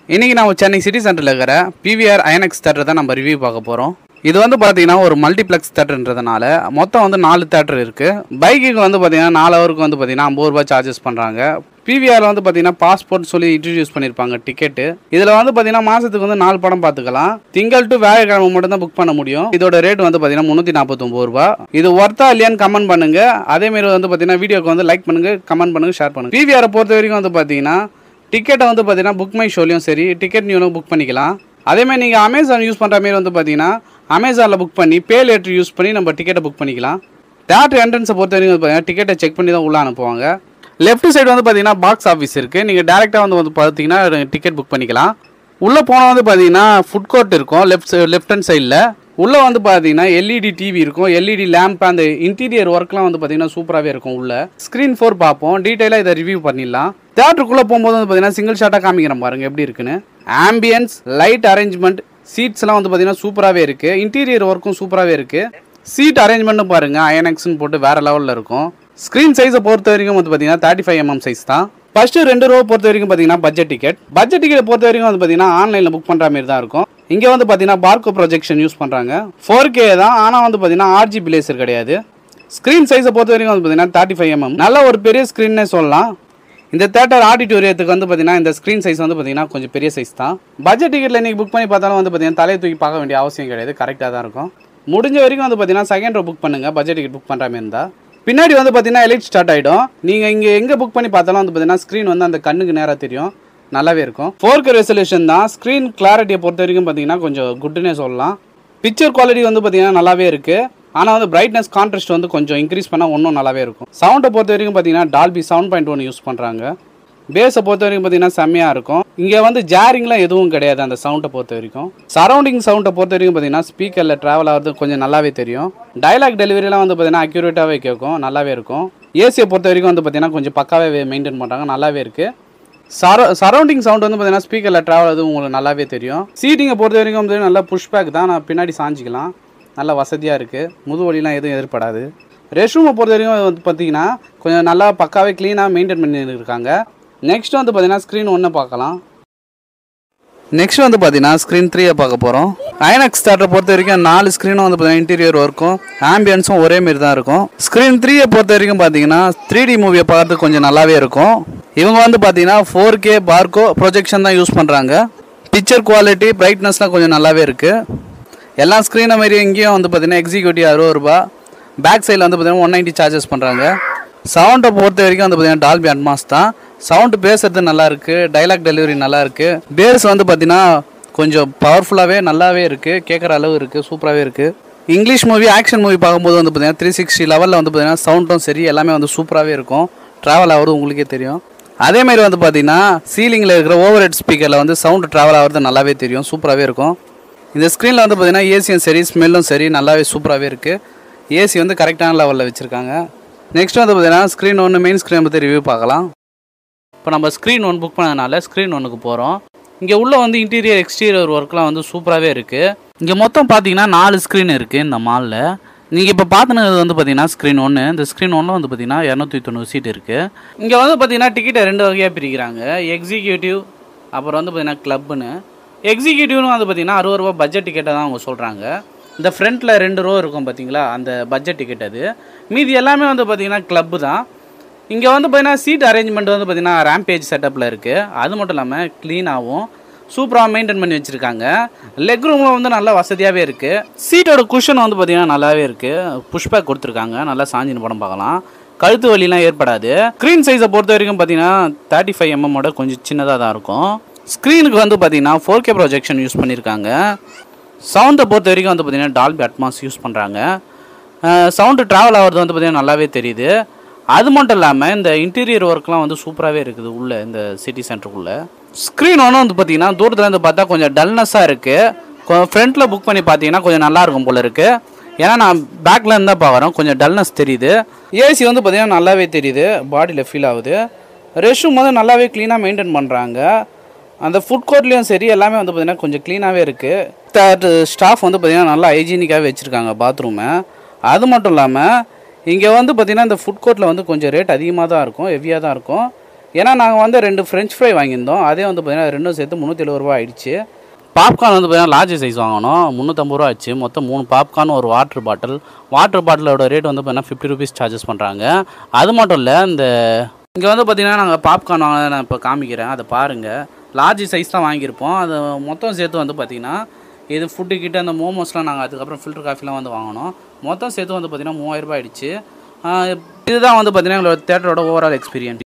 இன்றைக்கி நம்ம சென்னை சிட்டி சென்டரில் இருக்கிற பிவிஆர் ஐஎன்எக்ஸ் தேட்டர் தான் நம்ம ரிவ்யூ பார்க்க போகிறோம் இது வந்து பார்த்தீங்கன்னா ஒரு மல்டிப்ளெக்ஸ் தேட்டர்ன்றதுனால மொத்தம் வந்து நாலு தேட்டர் இருக்குது பைக்குக்கு வந்து பார்த்தீங்கன்னா நாலு ஹவருக்கு வந்து பார்த்தீங்கன்னா ஐம்பது ரூபாய் சார்ஜஸ் பண்ணுறாங்க பிவிஆர் வந்து பார்த்தீங்கன்னா பாஸ்போர்ட் சொல்லி இன்ட்ரடியூஸ் பண்ணியிருப்பாங்க டிக்கெட்டு இதில் வந்து பார்த்தீங்கன்னா மாதத்துக்கு வந்து நாலு படம் பார்த்துக்கலாம் திங்கள் டு வியாழக்கிழமை மட்டும் தான் புக் பண்ண முடியும் இதோட ரேட் வந்து பார்த்தீங்கன்னா முந்நூற்றி நாற்பத்தொம்பது ரூபா இது ஒர்த்தா இல்லையான்னு கமெண்ட் பண்ணுங்க அதேமாரி வந்து பார்த்தீங்கன்னா வீடியோக்கு வந்து லைக் பண்ணுங்க கமெண்ட் பண்ணுங்க ஷேர் பண்ணுங்க பிவிஆரை பொறுத்த வரைக்கும் வந்து பார்த்தீங்கன்னா டிக்கெட்டை வந்து பார்த்தீங்கன்னா புக் மை ஷோலையும் சரி டிக்கெட் நியூலும் புக் பண்ணிக்கலாம் அதேமாதிரி நீங்கள் அமேசான் யூஸ் பண்ணுற மாரி வந்து பார்த்தீங்கன்னா அமேசானில் புக் பண்ணி பே லேட்டர் யூஸ் பண்ணி நம்ம டிக்கெட்டை புக் பண்ணிக்கலாம் தேட்டர் என்ட்ரன்ஸை பொறுத்த வரைக்கும் வந்து பார்த்தீங்கன்னா டிக்கெட்டை செக் பண்ணி தான் உள்ளே அனுப்புவாங்க லெஃப்ட் சைடு வந்து பார்த்தீங்கன்னா பாக்ஸ் ஆஃபீஸ் இருக்குது நீங்கள் டேரெக்டாக வந்து வந்து பார்த்தீங்கன்னா டிக்கெட் புக் பண்ணிக்கலாம் உள்ளே போனால் வந்து பார்த்தீங்கன்னா ஃபுட் கோர்ட் இருக்கும் லெஃப்ட் லெஃப்ட் ஹேண்ட் சைடில் உள்ளே வந்து பார்த்தீங்கன்னா எல்இடி டிவி இருக்கும் எல்இடி லேம்ப் அந்த இன்டீரியர் ஒர்க்லாம் வந்து பார்த்தீங்கன்னா சூப்பராகவே இருக்கும் உள்ள ஸ்க்ரீன் ஃபோர் பார்ப்போம் டீட்டெயிலாக இதை ரிவ்யூ பண்ணிடலாம் தேட்டருக்குள்ளே போகும்போது வந்து பார்த்தீங்கன்னா சிங்கிள் ஷாட்டாக காமிக்கிறேன் பாருங்க எப்படி இருக்குன்னு ஆம்பியன்ஸ் லைட் அரேஞ்ச்மெண்ட் சீட்ஸ்லாம் வந்து பார்த்தீங்கன்னா சூப்பராகவே இருக்குது இன்டீரியர் ஒர்க்கும் சூப்பராகவே இருக்குது சீட் அரேஞ்ச்மெண்ட்டும் பாருங்கள் ஐஎன்எக்ஸ்னு போட்டு வேறு லெவலில் இருக்கும் ஸ்க்ரீன் சைஸை பொறுத்த வரைக்கும் வந்து பார்த்தீங்கன்னா தேர்ட்டி ஃபைவ் எம்எம் சைஸ் தான் ஃபஸ்ட்டு ரெண்டு ரூபா பொறுத்த வரைக்கும் பார்த்தீங்கன்னா பட்ஜெட் டிக்கெட் பட்ஜெட் டிக்கெட் பொறுத்த வரைக்கும் வந்து பார்த்தீங்கன்னா ஆன்லைனில் புக் பண்ணுற மாதிரி தான் இருக்கும் இங்கே வந்து பார்த்தீங்கன்னா பார்க்கோ ப்ரொஜெக்ஷன் யூஸ் பண்ணுறாங்க ஃபோர் கே தான் ஆனால் வந்து பார்த்தீங்கன்னா ஆர்ஜிபி லேசர் கிடையாது ஸ்க்ரீன் சைஸை பொறுத்த வரைக்கும் வந்து பார்த்தீங்கன்னா தேர்ட்டி ஃபைவ் எம்எம் நல்ல ஒரு பெரிய ஸ்க்ரீன்னே சொல்லலாம் இந்த தேட்டர் ஆடிட்டோரியத்துக்கு வந்து பார்த்தீங்கன்னா இந்த ஸ்க்ரீன் சைஸ் வந்து பார்த்தீங்கன்னா கொஞ்சம் பெரிய சைஸ் தான் பட்ஜெட் டிக்கெட்டில் நீங்கள் புக் பண்ணி பார்த்தாலும் வந்து பார்த்தீங்கன்னா தலையை தூக்கி பார்க்க வேண்டிய அவசியம் கிடையாது கரெக்டாக தான் இருக்கும் முடிஞ்ச வரைக்கும் வந்து பார்த்தீங்கன்னா செகண்ட் ரோ புக் பண்ணுங்கள் பட்ஜெட் டிக்கெட் புக் பண்ணுற மாதிரி இருந்தால் பின்னாடி வந்து பார்த்தீங்கன்னா எலைட் ஸ்டார்ட் ஆகிடும் நீங்கள் இங்கே எங்கே புக் பண்ணி பார்த்தாலும் வந்து பார்த்தீங்கன்னா ஸ்க்ரீன் வந்து அந்த கண்ணுக்கு நேராக தெரியும் நல்லாவே இருக்கும் ஃபோர் கே ரெசல்யூஷன் தான் ஸ்க்ரீன் கிளாரிட்டியை பொறுத்த வரைக்கும் பார்த்தீங்கன்னா கொஞ்சம் குட்டுனே சொல்லலாம் பிக்சர் குவாலிட்டி வந்து பார்த்தீங்கன்னா நல்லாவே இருக்குது ஆனால் வந்து பிரைட்னஸ் கான்ட்ராஸ்ட் வந்து கொஞ்சம் இன்க்ரீஸ் பண்ணால் இன்னும் நல்லாவே இருக்கும் சவுண்டை பொறுத்த வரைக்கும் பார்த்தீங்கன்னா Dolby seven point one use பண்ணுறாங்க பேஸை பொறுத்த வரைக்கும் பார்த்தீங்கன்னா செம்மையாக இருக்கும் இங்கே வந்து ஜாரிங்லாம் எதுவும் கிடையாது அந்த சவுண்டை பொறுத்த வரைக்கும் சரௌண்டிங் சவுண்டை பொறுத்த வரைக்கும் பார்த்தீங்கன்னா ஸ்பீக்கரில் ட்ராவல் ஆகிறது கொஞ்சம் நல்லாவே தெரியும் டைலாக் டெலிவரிலாம் வந்து பார்த்தீங்கன்னா அக்யூரேட்டாகவே கேட்கும் நல்லாவே இருக்கும் ஏசியை பொறுத்த வரைக்கும் வந்து பார்த்தீங்கன்னா கொஞ்சம் பக்காவே மெயின்டைன் பண்ணுறாங்க நல்லாவே இருக்குது சர சரௌண்டிங் சவுண்ட் வந்து பார்த்தீங்கன்னா ஸ்பீக்கரில் ட்ராவல் அது உங்களுக்கு நல்லாவே தெரியும் சீட்டிங்கை பொறுத்த வரைக்கும் வந்து நல்லா புஷ் பேக் தான் நான் பின்னாடி சாஞ்சிக்கலாம் நல்லா வசதியாக இருக்குது முது வலிலாம் எதுவும் எதிர்படாது ரெஸ்ட் ரூமை பொறுத்த வரைக்கும் வந்து பார்த்தீங்கன்னா கொஞ்சம் நல்லா பக்காவே க்ளீனாக மெயின்டைன் பண்ணி இருக்காங்க நெக்ஸ்ட் வந்து பார்த்தீங்கன்னா ஸ்க்ரீன் ஒன்று பார்க்கலாம் நெக்ஸ்ட் வந்து பார்த்தீங்கன்னா ஸ்க்ரீன் த்ரீயை பார்க்க போகிறோம் ஐனக்ஸ் தேட்டரை பொறுத்த வரைக்கும் நாலு ஸ்க்ரீனும் வந்து பார்த்தீங்கன்னா இன்டீரியர் ஒர்க்கும் ஆம்பியன்ஸும் ஒரே மாரி தான் இருக்கும் ஸ்க்ரீன் த்ரீயை பொறுத்த வரைக்கும் பார்த்தீங்கன்னா த்ரீ டி மூவியை பார்க்கறதுக்கு கொஞ்சம் நல்லாவே இருக்கும் இவங்க வந்து பார்த்தீங்கன்னா ஃபோர் கே பார்க்கோ ப்ரொஜெக்ஷன் தான் யூஸ் பண்ணுறாங்க பிக்சர் குவாலிட்டி பிரைட்னஸ்லாம் கொஞ்சம் நல்லாவே இருக்குது எல்லா ஸ்க்ரீனை மாரி இங்கேயும் வந்து பார்த்தீங்கன்னா எக்ஸிக்யூட்டிவ் அறுபது ரூபா பேக் சைடில் வந்து பார்த்தீங்கன்னா ஒன் நைன்ட்டி சார்ஜஸ் பண்ணுறாங்க சவுண்டை பொறுத்த வரைக்கும் வந்து பார்த்தீங்கன்னா டால்பி அட்மாஸ் தான் சவுண்டு பேசுறது நல்லா இருக்கு டைலாக் டெலிவரி நல்லா இருக்கு பேஸ் வந்து பார்த்தீங்கன்னா கொஞ்சம் பவர்ஃபுல்லாகவே நல்லாவே இருக்கு கேட்குற அளவு இருக்கு சூப்பராகவே இருக்கு இங்கிலீஷ் மூவி ஆக்ஷன் மூவி பார்க்கும்போது வந்து பார்த்தீங்கன்னா த்ரீ சிக்ஸ்டி லெவலில் வந்து பார்த்தீங்கன்னா சவுண்டும் சரி எல்லாமே வந்து சூப்பராகவே இருக்கும் ட்ராவல் ஆகிறது உங்களுக்கே தெரியும் அதே மாதிரி வந்து பார்த்தீங்கன்னா சீலிங்கில் இருக்கிற ஓவர் ஹெட் ஸ்பீக்கரில் வந்து சவுண்டு ட்ராவல் ஆகிறது நல்லாவே தெரியும் சூப்பராகவே இருக்கும் இந்த ஸ்க்ரீனில் வந்து பார்த்தீங்கன்னா ஏசியும் சரி ஸ்மெல்லும் சரி நல்லாவே சூப்பராகவே இருக்குது ஏசி வந்து கரெக்டான லெவலில் வச்சுருக்காங்க நெக்ஸ்ட் வந்து பார்த்தீங்கன்னா ஸ்க்ரீன் ஒன்று மெயின் ஸ்க்ரீன் பற்றி ரிவ்யூ பார்க்கலாம் இப்போ நம்ம ஸ்க்ரீன் ஒன் புக் பண்ணதுனால ஸ்க்ரீன் ஒன்றுக்கு போகிறோம் இங்கே உள்ள வந்து இன்டீரியர் எக்ஸ்டீரியர் ஒர்க்லாம் வந்து சூப்பராகவே இருக்குது இங்கே மொத்தம் பார்த்தீங்கன்னா நாலு ஸ்க்ரீன் இருக்குது இந்த மாலில் நீங்கள் இப்போ பார்த்துனது வந்து பார்த்தீங்கன்னா ஸ்க்ரீன் ஒன்று இந்த ஸ்க்ரீன் ஒன்றில் வந்து பார்த்தீங்கன்னா இரநூத்தி தொண்ணூறு சீட் இருக்குது இங்கே வந்து பார்த்தீங்கன்னா டிக்கெட்டை ரெண்டு வகையாக பிரிக்கிறாங்க எக்ஸிக்யூட்டிவ் அப்புறம் வந்து பார்த்தீங்கன்னா கிளப்புன்னு எக்ஸிக்யூட்டிவ்னு வந்து பார்த்தீங்கன்னா அறுபது ரூபா பட்ஜெட் டிக்கெட்டை தான் அவங்க சொல்கிறாங்க இந்த ஃப்ரண்ட்டில் ரெண்டு ரோ இருக்கும் பார்த்தீங்களா அந்த பட்ஜெட் டிக்கெட் அது மீதி எல்லாமே வந்து பார்த்தீங்கன்னா கிளப்பு தான் இங்கே வந்து பார்த்தீங்கன்னா சீட் அரேஞ்ச்மெண்ட் வந்து பார்த்தீங்கன்னா ரேம்பேஜ் செட்டப்பில் இருக்குது அது மட்டும் இல்லாமல் க்ளீனாகவும் சூப்பராக மெயின்டைன் பண்ணி வச்சுருக்காங்க லெக் ரூமில் வந்து நல்லா வசதியாகவே இருக்குது சீட்டோட குஷன் வந்து பார்த்தீங்கன்னா நல்லாவே இருக்குது புஷ்பேக் கொடுத்துருக்காங்க நல்லா சாஞ்சின்னு படம் பார்க்கலாம் கழுத்து வலிலாம் ஏற்படாது ஸ்க்ரீன் சைஸை பொறுத்த வரைக்கும் பார்த்தீங்கன்னா தேர்ட்டி ஃபைவ் எம்எம்மோட கொஞ்சம் சின்னதாக தான் இருக்கும் ஸ்க்ரீனுக்கு வந்து பார்த்தீங்கன்னா ஃபோர் கே ப்ரொஜெக்ஷன் யூஸ் பண்ணியிருக்காங்க சவுண்டை பொறுத்த வரைக்கும் வந்து பார்த்தீங்கன்னா டால்பி அட்மாஸ் யூஸ் பண்ணுறாங்க சவுண்டு ட்ராவல் ஆகிறது வந்து பார்த்தீங்கன்னா நல்லாவே தெரியுது அது மட்டும் இல்லாமல் இந்த இன்டீரியர் ஒர்க்லாம் வந்து சூப்பராகவே இருக்குது உள்ளே இந்த சிட்டி சென்டருக்குள்ளே ஸ்க்ரீன் ஒன்று வந்து பார்த்தீங்கன்னா தூரத்துலேருந்து பார்த்தா கொஞ்சம் டல்னஸாக இருக்குது ஃப்ரண்ட்டில் புக் பண்ணி பார்த்தீங்கன்னா கொஞ்சம் நல்லா இருக்கும் போல இருக்குது ஏன்னா நான் பேக்கில் இருந்தால் பார்க்குறேன் கொஞ்சம் டல்னஸ் தெரியுது ஏசி வந்து பார்த்தீங்கன்னா நல்லாவே தெரியுது பாடியில் ஃபீல் ஆகுது ரெஸ்ட் ரூம் வந்து நல்லாவே க்ளீனாக மெயின்டைன் பண்ணுறாங்க அந்த ஃபுட் கோர்ட்லேயும் சரி எல்லாமே வந்து பார்த்தீங்கன்னா கொஞ்சம் க்ளீனாகவே இருக்குது தேர்ட் ஸ்டாஃப் வந்து பார்த்தீங்கன்னா நல்லா ஹைஜீனிக்காகவே வச்சுருக்காங்க பாத்ரூமை அது மட்டும் இல்லாமல் இங்கே வந்து பார்த்தீங்கன்னா இந்த ஃபுட் கோர்ட்டில் வந்து கொஞ்சம் ரேட் அதிகமாக தான் இருக்கும் ஹெவியாக தான் இருக்கும் ஏன்னா நாங்கள் வந்து ரெண்டு ஃப்ரெஞ்ச் ஃப்ரை வாங்கியிருந்தோம் அதே வந்து பார்த்தீங்கன்னா ரெண்டும் சேர்த்து முந்நூற்றி எழுபது ரூபா ஆயிடுச்சு பாப்கார்ன் வந்து பார்த்தீங்கன்னா லார்ஜ் சைஸ் வாங்கணும் முந்நூற்றம்பது ரூபா ஆச்சு மொத்தம் மூணு பாப்கார்ன் ஒரு வாட்டர் பாட்டில் வாட்டர் பாட்டிலோட ரேட் வந்து பார்த்தீங்கன்னா ஃபிஃப்டி ருபீஸ் சார்ஜஸ் பண்ணுறாங்க அது மட்டும் இல்லை இந்த இங்கே வந்து பார்த்தீங்கன்னா நாங்கள் பாப்கார்ன் வாங்க நான் இப்போ காமிக்கிறேன் அதை பாருங்கள் லார்ஜ் சைஸ் தான் வாங்கியிருப்போம் அது மொத்தம் சேர்த்து வந்து பார்த்தீங்கன்னா இது ஃபுட்டு கிட்ட அந்த மோமோஸ்லாம் நாங்கள் அதுக்கப்புறம் ஃபில்டர் காஃபிலாம் வந்து வாங்கினோம் மொத்தம் சேர்த்து வந்து பார்த்தீங்கன்னா மூவாயிரம் ரூபாய் ஆயிடுச்சு ஆஹ் இதுதான் வந்து பார்த்தீங்கன்னா எங்களோட தேட்டரோட ஓவரால் எக்ஸ்பீரியன்ஸ்